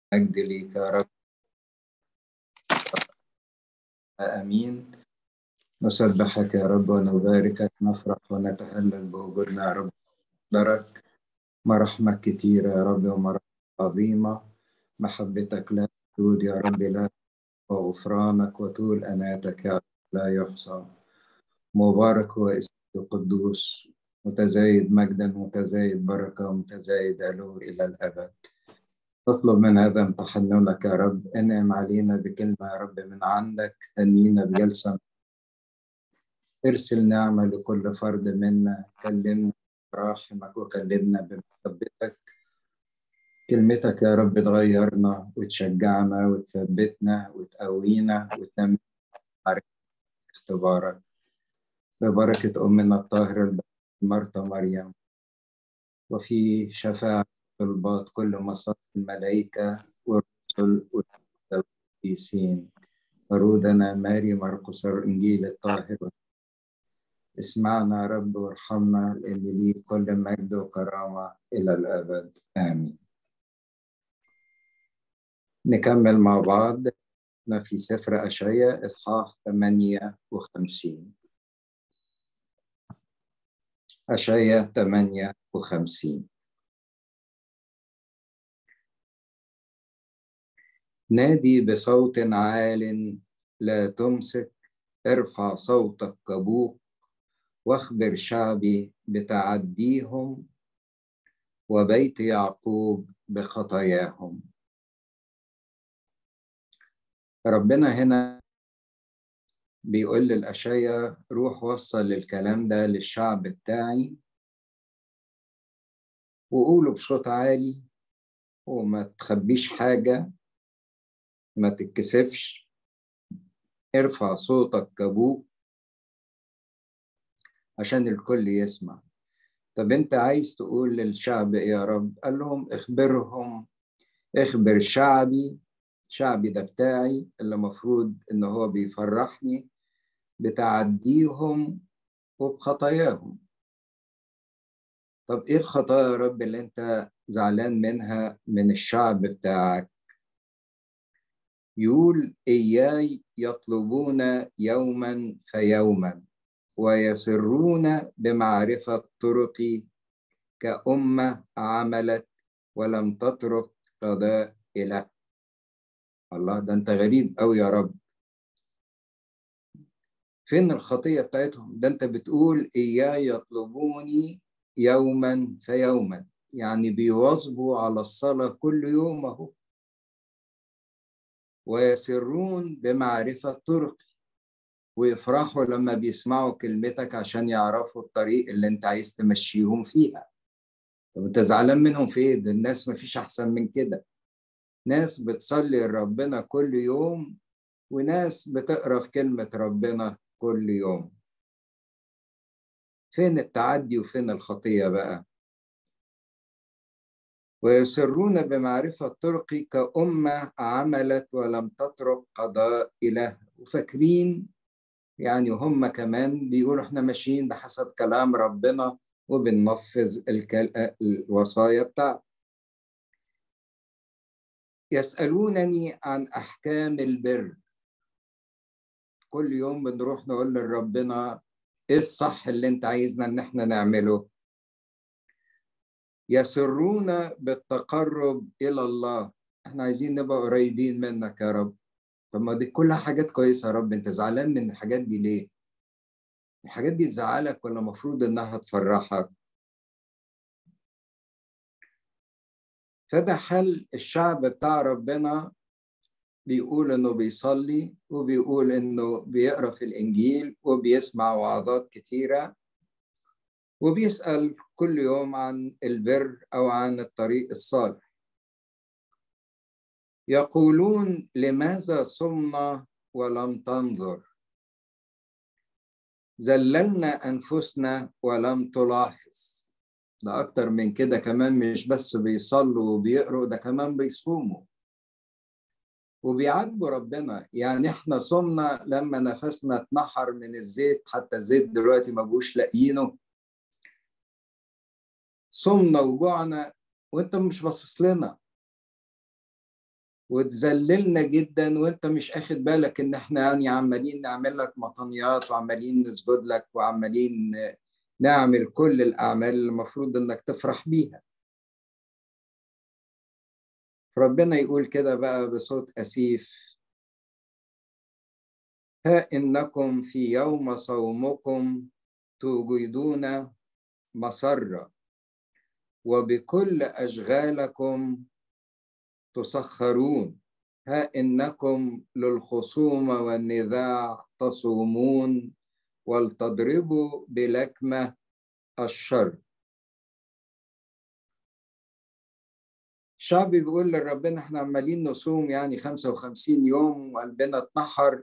مجد ليك يا رب آمين نسبحك يا رب ونباركك نفرح ونتهلل بوجودنا يا رب درك مراحمك كتيرة يا رب ومراحمك عظيمة محبتك لا تدود يا رب لا وغفرانك وطول أناتك يا رب لا يحصى مبارك هو اسمك القدوس متزايد مجدا متزايد بركة متزايد علو إلى الأبد اطلب من هذا تحننك يا رب انعم علينا بكلمة يا رب من عندك هنينا بجلسة ارسل نعمة لكل فرد منا كلمنا براحمك وكلمنا بمحبتك كلمتك يا رب تغيرنا وتشجعنا وتثبتنا وتقوينا وتنمي اختبارك ببركة أمنا الطاهرة مرتا مريم وفي شفاعة طلبات كل مصائب الملائكة والرسل والقديسين ورودنا ماري مرقس الإنجيل الطاهر اسمعنا يا رب وارحمنا لأن لي كل مجد وكرامة إلى الأبد آمين نكمل مع بعض في سفر أشعياء إصحاح 58 أشعياء 58 نادي بصوت عال لا تمسك ارفع صوتك كبوق واخبر شعبي بتعديهم وبيت يعقوب بخطاياهم ربنا هنا بيقول للأشياء روح وصل الكلام ده للشعب بتاعي وقوله بصوت عالي وما تخبيش حاجة ما تتكسفش ارفع صوتك كابوك عشان الكل يسمع طب انت عايز تقول للشعب ايه يا رب قال لهم اخبرهم اخبر شعبي شعبي ده بتاعي اللي مفروض ان هو بيفرحني بتعديهم وبخطاياهم طب ايه الخطايا يا رب اللي انت زعلان منها من الشعب بتاعك يقول إياي يطلبون يوما فيوما ويسرون بمعرفة طرقي كأمة عملت ولم تترك قضاء إله الله ده أنت غريب أوي يا رب فين الخطية بتاعتهم ده أنت بتقول إياي يطلبوني يوما فيوما يعني بيواظبوا على الصلاة كل يوم أهو ويسرون بمعرفة طرقي ويفرحوا لما بيسمعوا كلمتك عشان يعرفوا الطريق اللي انت عايز تمشيهم فيها طب انت زعلان منهم في ايه ده الناس ما فيش احسن من كده ناس بتصلي لربنا كل يوم وناس بتقرا في كلمة ربنا كل يوم فين التعدي وفين الخطية بقى ويسرون بمعرفة طرقي كأمة عملت ولم تترك قضاء إله وفاكرين يعني هم كمان بيقولوا احنا ماشيين بحسب كلام ربنا وبننفذ الوصايا بتاعته يسألونني عن أحكام البر كل يوم بنروح نقول لربنا ايه الصح اللي انت عايزنا ان احنا نعمله يسرون بالتقرب الى الله احنا عايزين نبقى قريبين منك يا رب طب ما دي كلها حاجات كويسه يا رب انت زعلان من الحاجات دي ليه الحاجات دي تزعلك ولا المفروض انها تفرحك فده حل الشعب بتاع ربنا بيقول انه بيصلي وبيقول انه بيقرا في الانجيل وبيسمع وعظات كتيره وبيسأل كل يوم عن البر أو عن الطريق الصالح يقولون لماذا صمنا ولم تنظر زللنا أنفسنا ولم تلاحظ ده أكتر من كده كمان مش بس بيصلوا وبيقروا ده كمان بيصوموا وبيعاتبوا ربنا يعني احنا صمنا لما نفسنا اتنحر من الزيت حتى الزيت دلوقتي ما بقوش لاقيينه صمنا وجوعنا وانت مش باصص لنا وتذللنا جدا وانت مش اخد بالك ان احنا يعني عمالين نعمل لك مطنيات وعمالين نسجد لك وعمالين نعمل كل الاعمال اللي المفروض انك تفرح بيها ربنا يقول كده بقى بصوت اسيف ها انكم في يوم صومكم توجدون مسره وبكل اشغالكم تسخرون ها إنكم للخصومة والنزاع تصومون ولتضربوا بلكمة الشر الشعب بيقول لربنا احنا عمالين نصوم يعني 55 يوم وقلبنا اتنحر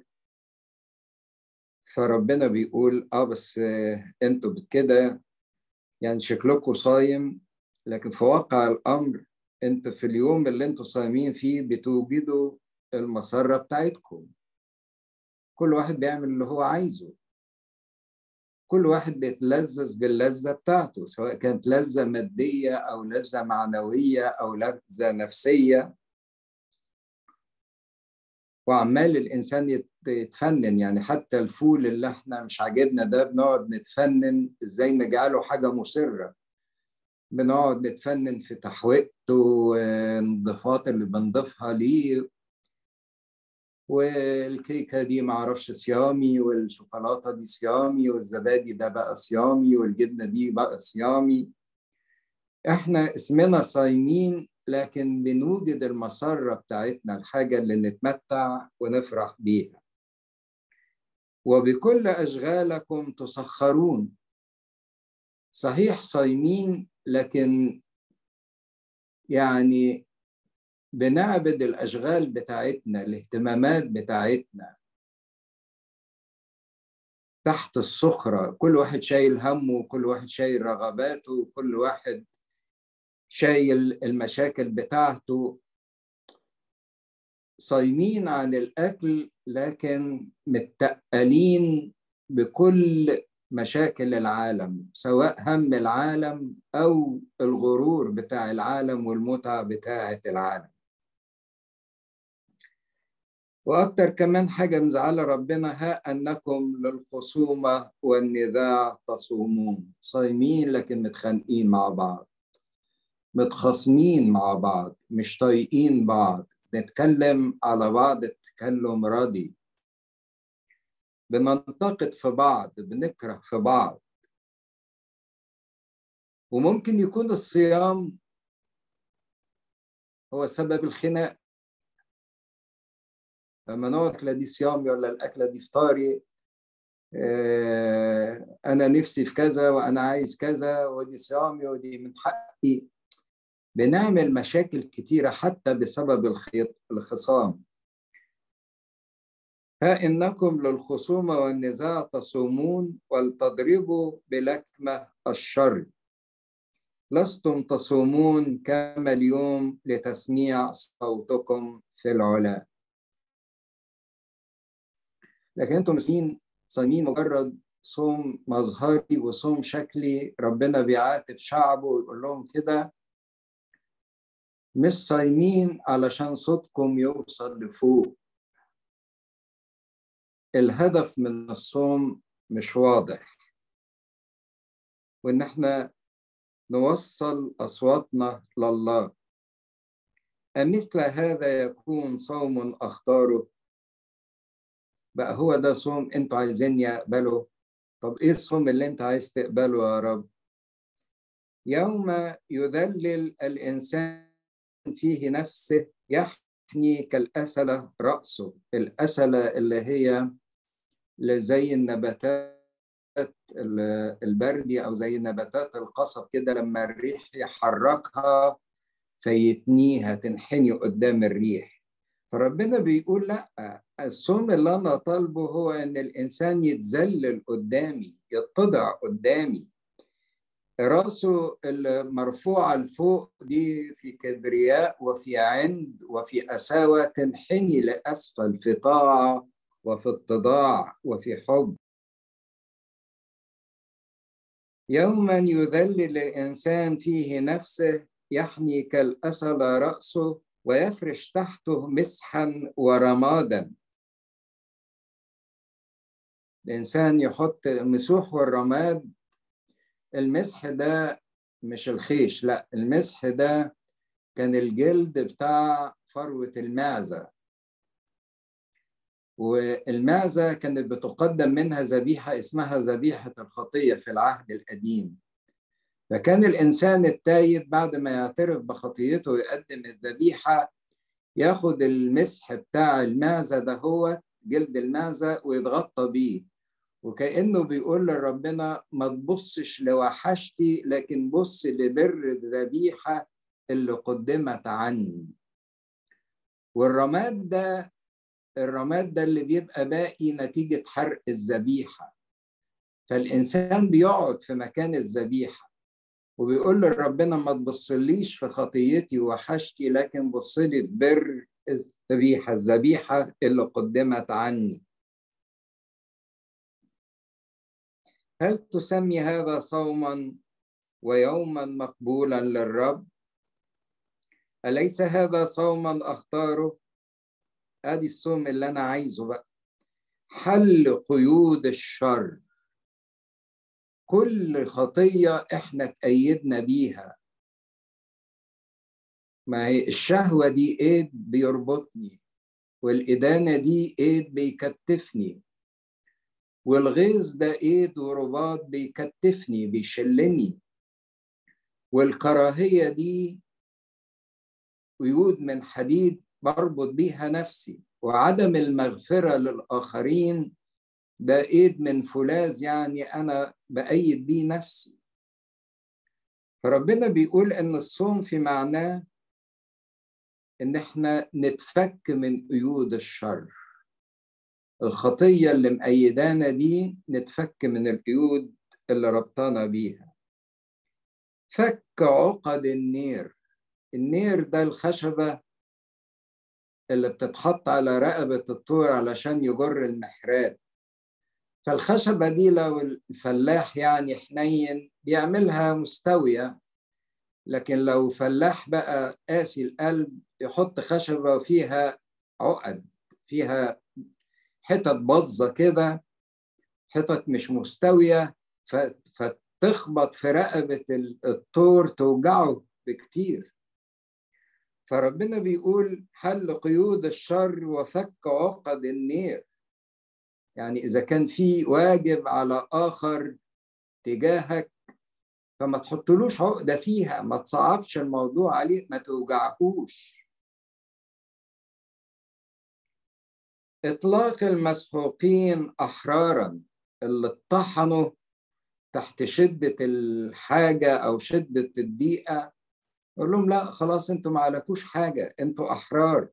فربنا بيقول اه بس انتوا كده يعني شكلكم صايم لكن في واقع الامر انت في اليوم اللي انتوا صايمين فيه بتوجدوا المسرة بتاعتكم كل واحد بيعمل اللي هو عايزه كل واحد بيتلذذ باللذة بتاعته سواء كانت لذة مادية أو لذة معنوية أو لذة نفسية وعمال الإنسان يتفنن يعني حتى الفول اللي احنا مش عاجبنا ده بنقعد نتفنن ازاي نجعله حاجة مسرة بنقعد نتفنن في تحويقته والنضافات اللي بنضيفها ليه والكيكة دي معرفش صيامي والشوكولاتة دي صيامي والزبادي ده بقى صيامي والجبنة دي بقى صيامي احنا اسمنا صايمين لكن بنوجد المسرة بتاعتنا الحاجة اللي نتمتع ونفرح بيها وبكل أشغالكم تسخرون صحيح صايمين لكن يعني بنعبد الأشغال بتاعتنا الاهتمامات بتاعتنا تحت الصخرة كل واحد شايل همه كل واحد شايل رغباته كل واحد شايل المشاكل بتاعته صايمين عن الأكل لكن متقلين بكل مشاكل العالم سواء هم العالم أو الغرور بتاع العالم والمتعة بتاعة العالم وأكتر كمان حاجة مزعلة ربنا ها أنكم للخصومة والنزاع تصومون صايمين لكن متخانقين مع بعض متخاصمين مع بعض مش طايقين بعض نتكلم على بعض تكلم راضي بننتقد في بعض بنكره في بعض وممكن يكون الصيام هو سبب الخناق لما نقعد الأكلة دي صيامي ولا الأكلة دي فطاري أنا نفسي في كذا وأنا عايز كذا ودي صيامي ودي من حقي بنعمل مشاكل كتيرة حتى بسبب الخصام ها إنكم للخصومة والنزاع تصومون ولتضربوا بلكمة الشر لستم تصومون كما اليوم لتسميع صوتكم في العلا لكن انتم مسكين صايمين مجرد صوم مظهري وصوم شكلي ربنا بيعاتب شعبه ويقول لهم كده مش صايمين علشان صوتكم يوصل لفوق الهدف من الصوم مش واضح وان احنا نوصل اصواتنا لله أمثل هذا يكون صوم اختاره بقى هو ده صوم انتوا عايزين يقبله طب ايه الصوم اللي انت عايز تقبله يا رب يوم يذلل الانسان فيه نفسه يحني كالأسلة رأسه الأسلة اللي هي زي النباتات البردي أو زي نباتات القصب كده لما الريح يحركها فيتنيها تنحني قدام الريح فربنا بيقول لا الصوم اللي أنا طالبه هو إن الإنسان يتذلل قدامي يتضع قدامي راسه المرفوعة لفوق دي في كبرياء وفي عند وفي أساوة تنحني لأسفل في طاعة وفي اتضاع وفي حب يوما يذلل الإنسان فيه نفسه يحني كالأسل رأسه ويفرش تحته مسحا ورمادا الإنسان يحط مسوح والرماد المسح ده مش الخيش لا المسح ده كان الجلد بتاع فروة المعزة والمعزة كانت بتقدم منها ذبيحة اسمها ذبيحة الخطية في العهد القديم فكان الإنسان التايب بعد ما يعترف بخطيته ويقدم الذبيحة ياخد المسح بتاع المعزة ده هو جلد المعزة ويتغطى بيه وكأنه بيقول لربنا ما تبصش لوحشتي لكن بص لبر الذبيحة اللي قدمت عني والرماد ده الرماد ده اللي بيبقى باقي نتيجة حرق الذبيحة فالإنسان بيقعد في مكان الذبيحة وبيقول لربنا ما تبصليش في خطيتي وحشتي لكن بصلي في بر الذبيحة الذبيحة اللي قدمت عني هل تسمي هذا صوما ويوما مقبولا للرب أليس هذا صوما أختاره ادي الصوم اللي انا عايزه بقى حل قيود الشر كل خطيه احنا اتأيدنا بيها ما هي الشهوه دي ايد بيربطني والادانه دي ايد بيكتفني والغيظ ده ايد ورباط بيكتفني بيشلني والكراهيه دي قيود من حديد بربط بيها نفسي وعدم المغفرة للآخرين ده إيد من فولاذ يعني أنا بأيد بيه نفسي فربنا بيقول إن الصوم في معناه إن إحنا نتفك من قيود الشر الخطية اللي مأيدانا دي نتفك من القيود اللي ربطانا بيها فك عقد النير النير ده الخشبة اللي بتتحط على رقبة الطور علشان يجر المحرات فالخشبة دي لو الفلاح يعني حنين بيعملها مستوية لكن لو فلاح بقى قاسي القلب يحط خشبة فيها عقد فيها حتت بظة كده حتت مش مستوية فتخبط في رقبة الطور توجعه بكتير فربنا بيقول حل قيود الشر وفك عقد النير يعني إذا كان في واجب على آخر تجاهك فما تحطلوش عقدة فيها ما تصعبش الموضوع عليه ما توجعهوش إطلاق المسحوقين أحرارا اللي اتطحنوا تحت شدة الحاجة أو شدة الضيقة يقول لهم لا خلاص انتوا ما عليكوش حاجه انتوا احرار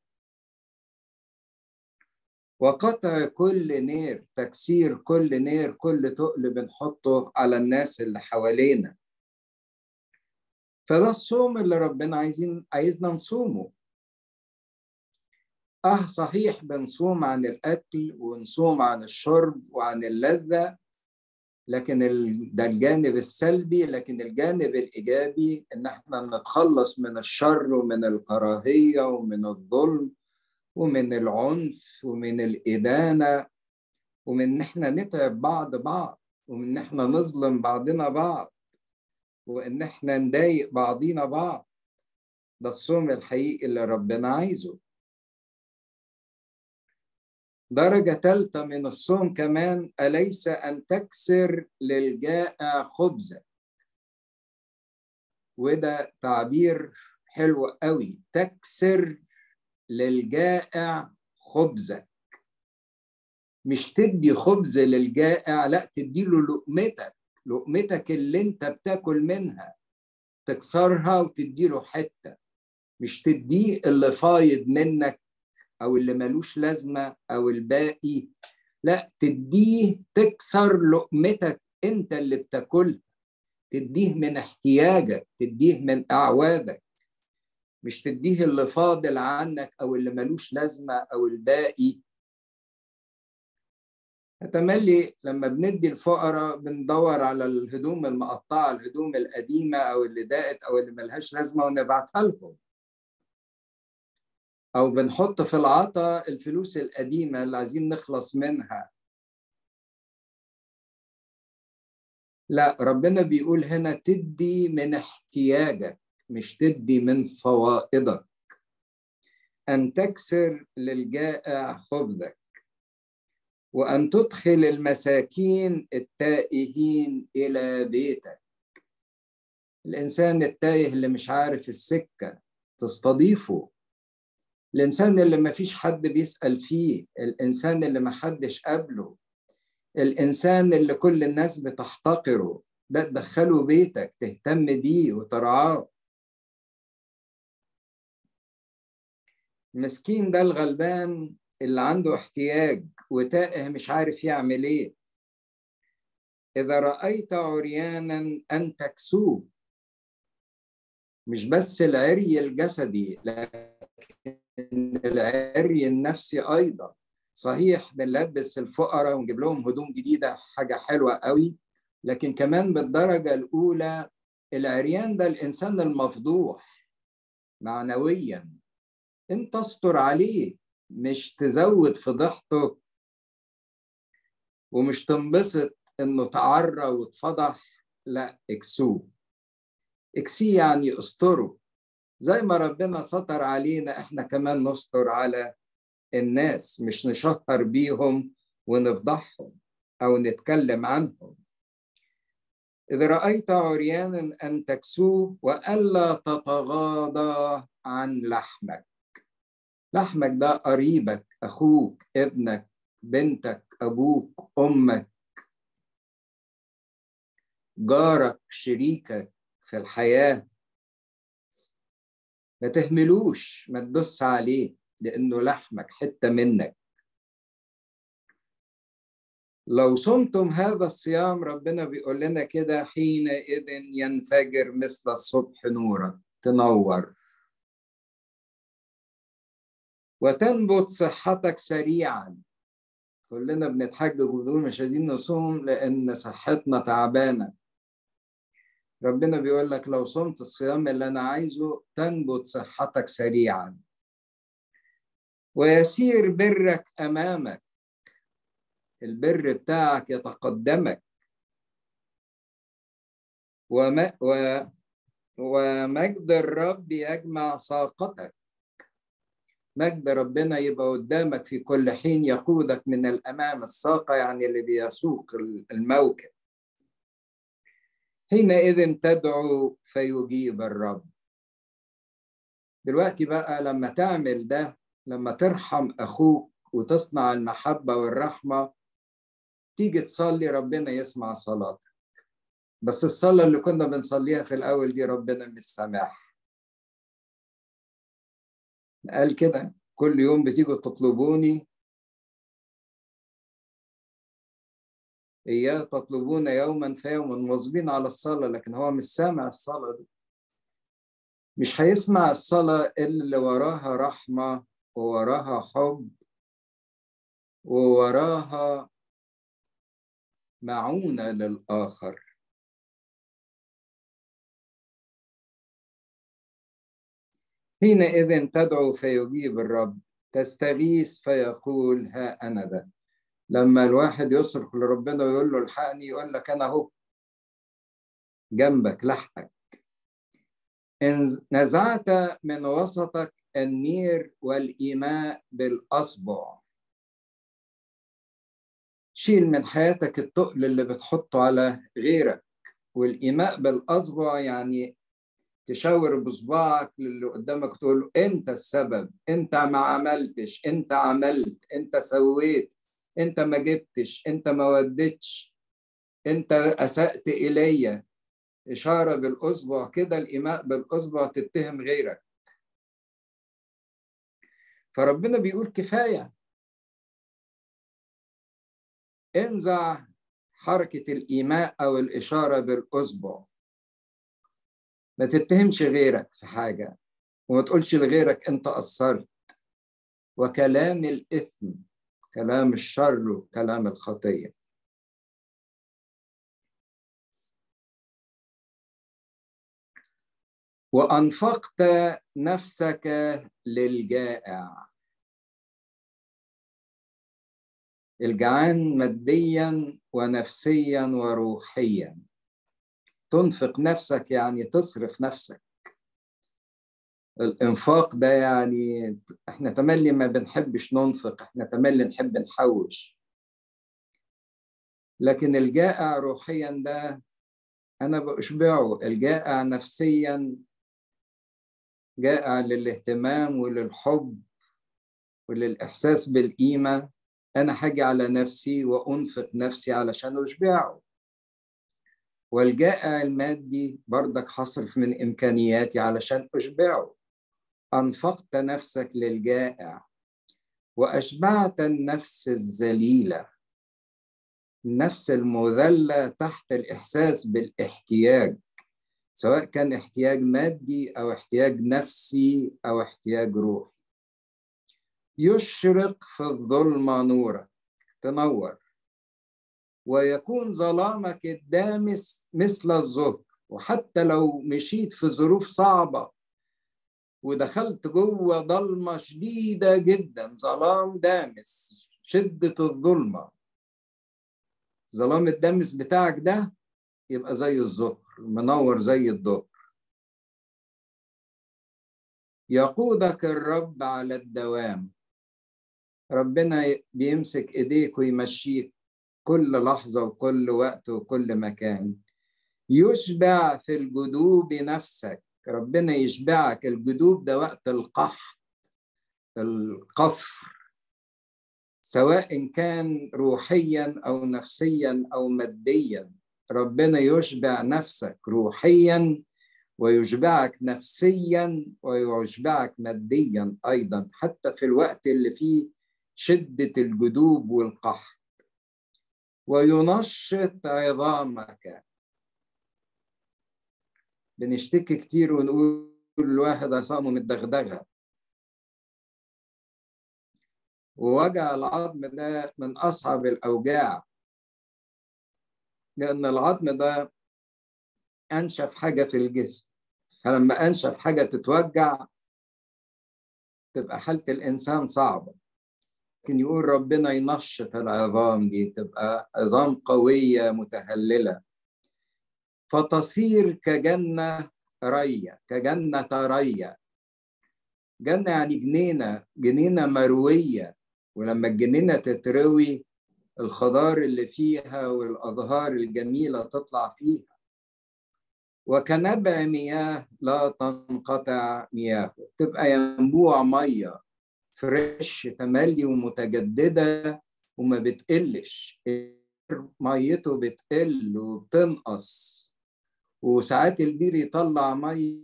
وقطع كل نير تكسير كل نير كل تقل بنحطه على الناس اللي حوالينا فده الصوم اللي ربنا عايزين عايزنا نصومه اه صحيح بنصوم عن الاكل ونصوم عن الشرب وعن اللذه لكن ده الجانب السلبي لكن الجانب الايجابي ان احنا نتخلص من الشر ومن الكراهيه ومن الظلم ومن العنف ومن الادانه ومن ان احنا نتعب بعض بعض ومن ان احنا نظلم بعضنا بعض وان احنا نضايق بعضينا بعض ده الصوم الحقيقي اللي ربنا عايزه درجة ثالثة من الصوم كمان أليس أن تكسر للجائع خبزك وده تعبير حلو قوي تكسر للجائع خبزك مش تدي خبز للجائع لا تديله لقمتك لقمتك اللي انت بتاكل منها تكسرها وتديله حتة مش تديه اللي فايض منك او اللي ملوش لازمه او الباقي لا تديه تكسر لقمتك انت اللي بتاكلها تديه من احتياجك تديه من اعوادك مش تديه اللي فاضل عنك او اللي ملوش لازمه او الباقي تملي لما بندي الفقراء بندور على الهدوم المقطعه الهدوم القديمه او اللي ضاقت او اللي ملهاش لازمه ونبعتها لهم او بنحط في العطا الفلوس القديمه اللي عايزين نخلص منها لا ربنا بيقول هنا تدي من احتياجك مش تدي من فوائدك ان تكسر للجائع خبزك وان تدخل المساكين التائهين الى بيتك الانسان التايه اللي مش عارف السكه تستضيفه الانسان اللي ما فيش حد بيسال فيه الانسان اللي ما حدش قابله الانسان اللي كل الناس بتحتقره ده تدخله بيتك تهتم بيه وترعاه المسكين ده الغلبان اللي عنده احتياج وتائه مش عارف يعمل ايه اذا رايت عريانا ان تكسوه مش بس العري الجسدي لكن العري النفسي ايضا صحيح بنلبس الفقراء ونجيب لهم هدوم جديده حاجه حلوه قوي لكن كمان بالدرجه الاولى العريان ده الانسان المفضوح معنويا انت استر عليه مش تزود فضيحته ومش تنبسط انه تعرى واتفضح لا اكسوه اكسيه يعني استره زي ما ربنا ستر علينا احنا كمان نستر على الناس مش نشهر بيهم ونفضحهم او نتكلم عنهم إذا رأيت عريانا أن تكسوه وألا تتغاضى عن لحمك لحمك ده قريبك أخوك ابنك بنتك أبوك أمك جارك شريكك في الحياة ما تهملوش ما تدوس عليه لأنه لحمك حتة منك لو صمتم هذا الصيام ربنا بيقول لنا كده حينئذ ينفجر مثل الصبح نورا تنور وتنبت صحتك سريعا كلنا بنتحجج وبنقول مش عايزين نصوم لان صحتنا تعبانه ربنا بيقول لك لو صمت الصيام اللي انا عايزه تنبت صحتك سريعا ويسير برك امامك البر بتاعك يتقدمك وم... و... ومجد الرب يجمع ساقتك مجد ربنا يبقى قدامك في كل حين يقودك من الامام الساقه يعني اللي بيسوق الموكب حينئذ تدعو فيجيب الرب دلوقتي بقى لما تعمل ده لما ترحم اخوك وتصنع المحبه والرحمه تيجي تصلي ربنا يسمع صلاتك بس الصلاه اللي كنا بنصليها في الاول دي ربنا مش سامعها قال كده كل يوم بتيجوا تطلبوني إياه تطلبون يوما فيوما مواظبين على الصلاة لكن هو مش سامع الصلاة دي مش هيسمع الصلاة اللي وراها رحمة ووراها حب ووراها معونة للآخر حينئذ تدعو فيجيب الرب تستغيث فيقول ها أنا ذا لما الواحد يصرخ لربنا ويقول له الحقني يقول لك أنا أهو جنبك لحقك إن نزعت من وسطك النير والإيماء بالأصبع شيل من حياتك التقل اللي بتحطه على غيرك والإيماء بالأصبع يعني تشاور بصباعك للي قدامك تقول له انت السبب انت ما عملتش انت عملت انت سويت انت ما جبتش انت ما وديتش انت اسأت الي اشاره بالاصبع كده الايماء بالاصبع تتهم غيرك فربنا بيقول كفايه انزع حركه الايماء او الاشاره بالاصبع ما تتهمش غيرك في حاجة وما تقولش لغيرك أنت قصرت وكلام الإثم كلام الشر وكلام الخطية وأنفقت نفسك للجائع الجعان ماديا ونفسيا وروحيا تنفق نفسك يعني تصرف نفسك الانفاق ده يعني احنا تملي ما بنحبش ننفق احنا تملي نحب نحوش لكن الجائع روحيا ده انا بشبعه الجائع نفسيا جائع للاهتمام وللحب وللاحساس بالقيمه انا حاجي على نفسي وانفق نفسي علشان اشبعه والجائع المادي برضك حصرف من امكانياتي علشان اشبعه انفقت نفسك للجائع واشبعت النفس الذليله النفس المذله تحت الاحساس بالاحتياج سواء كان احتياج مادي او احتياج نفسي او احتياج روحي يشرق في الظلمه نورك تنور ويكون ظلامك الدامس مثل الظهر وحتى لو مشيت في ظروف صعبه ودخلت جوه ضلمه شديده جدا ظلام دامس شده الظلمه ظلام الدامس بتاعك ده يبقى زي الظهر منور زي الظهر يقودك الرب على الدوام ربنا بيمسك ايديك ويمشيك كل لحظه وكل وقت وكل مكان يشبع في الجدوب نفسك ربنا يشبعك الجدوب ده وقت القحط القفر سواء كان روحيا او نفسيا او ماديا ربنا يشبع نفسك روحيا ويشبعك نفسيا ويشبعك ماديا ايضا حتى في الوقت اللي فيه شده الجدوب والقحط وينشط عظامك بنشتكي كتير ونقول الواحد عصامه متدغدغه ووجع العظم ده من اصعب الاوجاع لان العظم ده انشف حاجه في الجسم فلما انشف حاجه تتوجع تبقى حاله الانسان صعبه لكن يقول ربنا ينشط العظام دي تبقى عظام قويه متهلله فتصير كجنه ريه كجنه ريه جنه يعني جنينه جنينه مرويه ولما الجنينه تتروي الخضار اللي فيها والازهار الجميله تطلع فيها وكنبع مياه لا تنقطع مياه تبقى ينبوع ميه فريش تملي ومتجدده وما بتقلش ميته بتقل وبتنقص وساعات البير يطلع ميه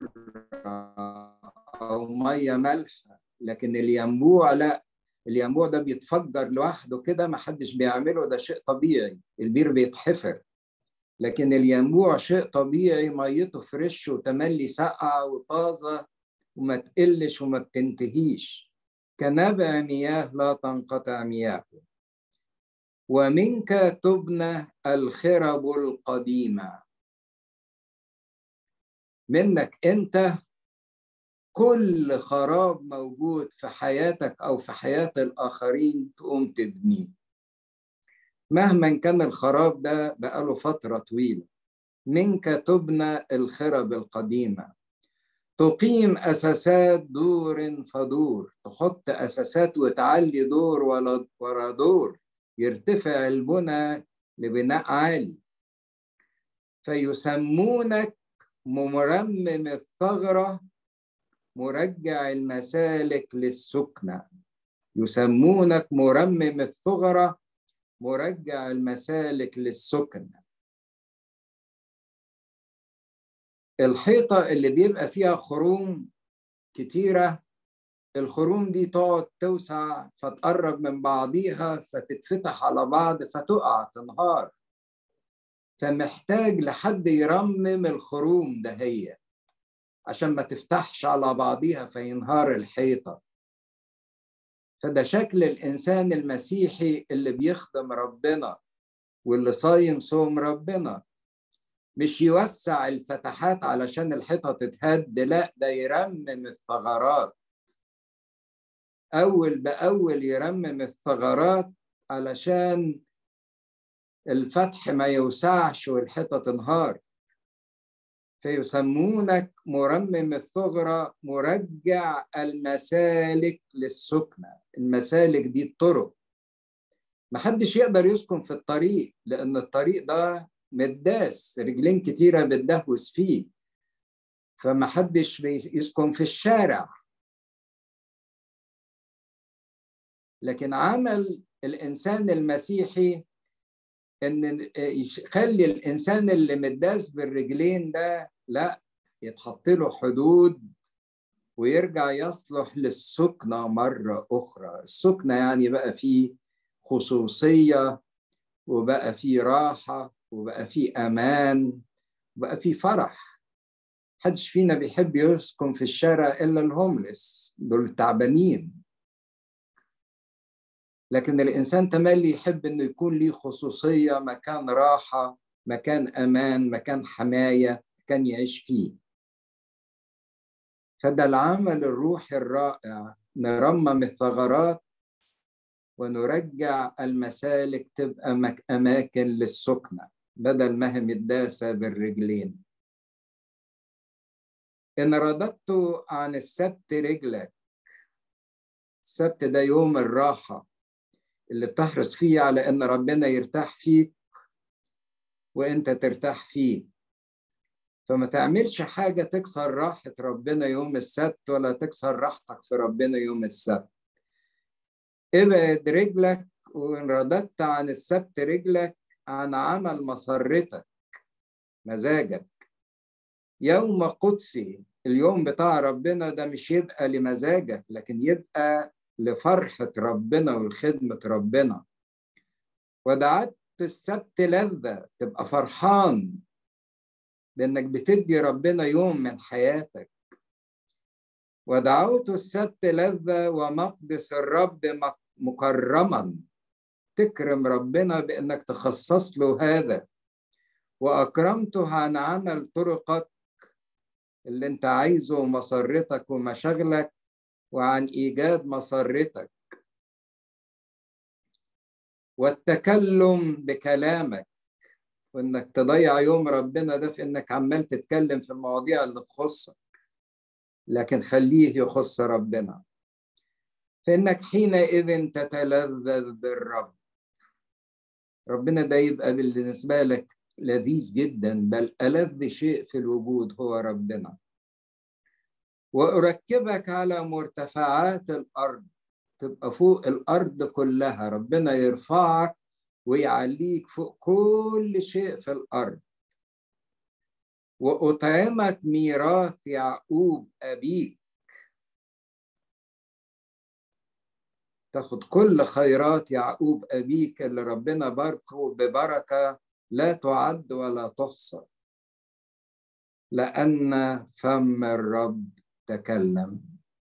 او ميه مالحه لكن الينبوع لا الينبوع ده بيتفجر لوحده كده ما حدش بيعمله ده شيء طبيعي البير بيتحفر لكن الينبوع شيء طبيعي ميته فريش وتملي ساقعه وطازه وما تقلش وما بتنتهيش كنبع مياه لا تنقطع مياهه ومنك تبنى الخرب القديمه منك انت كل خراب موجود في حياتك او في حياه الاخرين تقوم تبنيه مهما كان الخراب ده بقاله فتره طويله منك تبنى الخرب القديمه تقيم اساسات دور فدور تحط اساسات وتعلي دور ورا دور يرتفع البنى لبناء عالي فيسمونك مرمم الثغرة مرجع المسالك للسكنة يسمونك مرمم الثغرة مرجع المسالك للسكنة الحيطة اللي بيبقى فيها خروم كتيرة الخروم دي تقعد توسع فتقرب من بعضيها فتتفتح على بعض فتقع تنهار فمحتاج لحد يرمم الخروم ده هي عشان ما تفتحش على بعضيها فينهار الحيطة فده شكل الإنسان المسيحي اللي بيخدم ربنا واللي صايم صوم ربنا مش يوسع الفتحات علشان الحيطة تتهد لا ده يرمم الثغرات أول بأول يرمم الثغرات علشان الفتح ما يوسعش والحيطة تنهار فيسمونك مرمم الثغرة مرجع المسالك للسكنة المسالك دي الطرق محدش يقدر يسكن في الطريق لأن الطريق ده مداس رجلين كتيرة بتدهوس فيه فمحدش يسكن في الشارع لكن عمل الإنسان المسيحي ان يخلي الانسان اللي متداس بالرجلين ده لا يتحط له حدود ويرجع يصلح للسكنه مره اخرى السكنه يعني بقى فيه خصوصيه وبقى فيه راحه وبقى فيه امان وبقى فيه فرح محدش فينا بيحب يسكن في الشارع الا الهوملس دول تعبانين لكن الإنسان تملي يحب إنه يكون ليه خصوصية مكان راحة مكان أمان مكان حماية مكان يعيش فيه فده العمل الروحي الرائع نرمم الثغرات ونرجع المسالك تبقى أماكن للسكنة بدل ما هي متداسة بالرجلين إن رددت عن السبت رجلك السبت ده يوم الراحة اللي بتحرص فيه على ان ربنا يرتاح فيك وانت ترتاح فيه فما تعملش حاجة تكسر راحة ربنا يوم السبت ولا تكسر راحتك في ربنا يوم السبت ابعد رجلك وإن رددت عن السبت رجلك عن عمل مسرتك مزاجك يوم قدسي اليوم بتاع ربنا ده مش يبقى لمزاجك لكن يبقى لفرحة ربنا ولخدمة ربنا ودعت السبت لذة تبقى فرحان بأنك بتدي ربنا يوم من حياتك ودعوت السبت لذة ومقدس الرب مكرما تكرم ربنا بأنك تخصص له هذا وأكرمته عن عمل طرقك اللي انت عايزه ومسرتك ومشاغلك وعن ايجاد مسرتك والتكلم بكلامك وانك تضيع يوم ربنا ده في انك عمال تتكلم في المواضيع اللي تخصك لكن خليه يخص ربنا فانك حينئذ تتلذذ بالرب ربنا ده يبقى بالنسبه لك لذيذ جدا بل ألذ شيء في الوجود هو ربنا وأركبك على مرتفعات الأرض تبقى فوق الأرض كلها ربنا يرفعك ويعليك فوق كل شيء في الأرض وأطعمك ميراث يعقوب أبيك تاخد كل خيرات يعقوب أبيك اللي ربنا باركه ببركة لا تعد ولا تحصى لأن فم الرب تكلم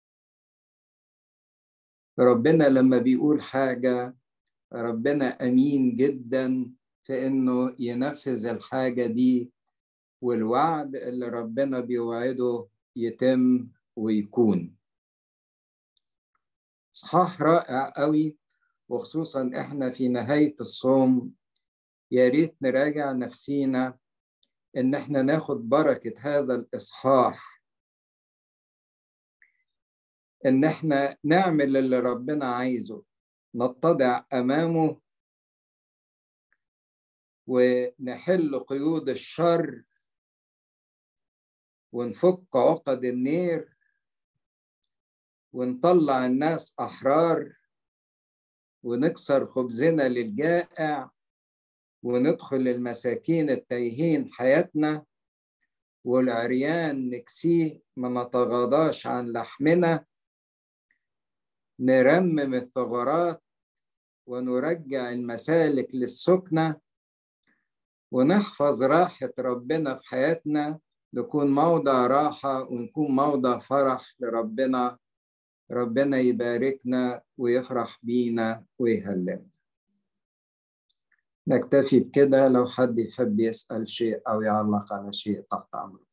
ربنا لما بيقول حاجة ربنا أمين جدا في إنه ينفذ الحاجة دي والوعد اللي ربنا بيوعده يتم ويكون إصحاح رائع قوي وخصوصا إحنا في نهاية الصوم يا ريت نراجع نفسينا إن إحنا ناخد بركة هذا الإصحاح ان احنا نعمل اللي ربنا عايزه نتضع امامه ونحل قيود الشر ونفك عقد النير ونطلع الناس احرار ونكسر خبزنا للجائع وندخل المساكين التايهين حياتنا والعريان نكسيه ما نتغاضاش عن لحمنا نرمم الثغرات ونرجع المسالك للسكنة ونحفظ راحة ربنا في حياتنا نكون موضع راحة ونكون موضع فرح لربنا ربنا يباركنا ويفرح بينا ويهلنا نكتفي بكده لو حد يحب يسأل شيء أو يعلق على شيء تحت أمره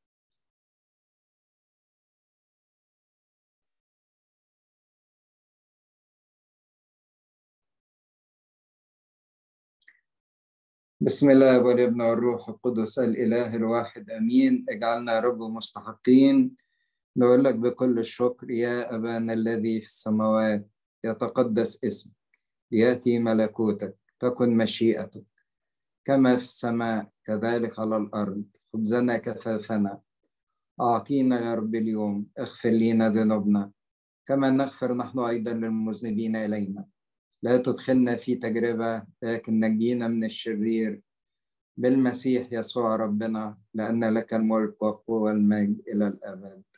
بسم الله والابن والروح القدس الإله الواحد أمين اجعلنا يا رب مستحقين نقول لك بكل الشكر يا أبانا الذي في السماوات يتقدس اسمك يأتي ملكوتك تكن مشيئتك كما في السماء كذلك على الأرض خبزنا كفافنا أعطينا يا رب اليوم اغفر لنا ذنوبنا كما نغفر نحن أيضا للمذنبين إلينا لا تدخلنا في تجربة لكن نجينا من الشرير بالمسيح يسوع ربنا لأن لك الملك والقوة والمجد إلى الأبد